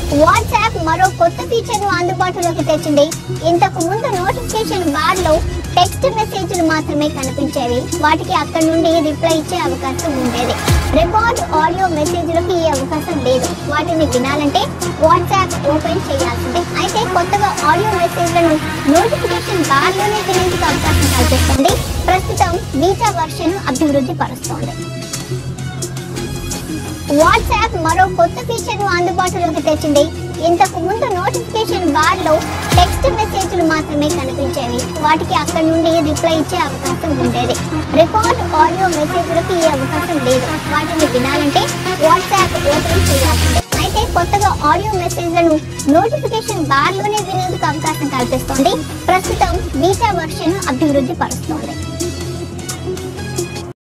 WhatsApp మరో కొత్త feature ను అందుబాటులోకి తెచ్చింది ఇంతకు ముందు నోటిఫికేషన్ బార్ లో టెక్స్ట్ మెసేజ్లు మాత్రమే కనిపించేవి వాటికి అక్కడ నుండి రిప్లై ఇచ్చే అవకాశం ఉండేది రికార్డ్ ఆడియో మెసేజ్లకు ఈ అవకాశం లేదు వాటిని వినాలంటే వాట్సాప్ ఓపెన్ చేయాల్సిందే అయితే కొత్తగా ఆడియో మెసేజ్లను నోటిఫికేషన్ బార్ లోనే వినేందుకు అవకాశం కల్పిస్తుంది ప్రస్తుతం బీటా వర్షన్ అభివృద్ధి పరుస్తోంది వాట్సాప్ మరో కొత్త ఫీచర్ ను అందుబాటులోకి తెచ్చింది ఇంతకు ముందు నోటిఫికేషన్ బార్ లో టెక్స్ట్ మెసేజ్లు మాత్రమే కనిపించేవి వాటికి అక్కడ నుండి రిప్లై ఇచ్చే అవకాశం ఉండేది రికార్డ్ ఆడియో మెసేజ్లకు ఈ అవకాశం లేదు వాటిని వినాలంటే వాట్సాప్ ఓపెన్ చేయాల్సిందే అయితే కొత్తగా ఆడియో మెసేజ్లను నోటిఫికేషన్ బార్ లోనే వినేందుకు అవకాశం కల్పిస్తోంది ప్రస్తుతం బీటా వర్షన్ అభివృద్ధి పరుస్తోంది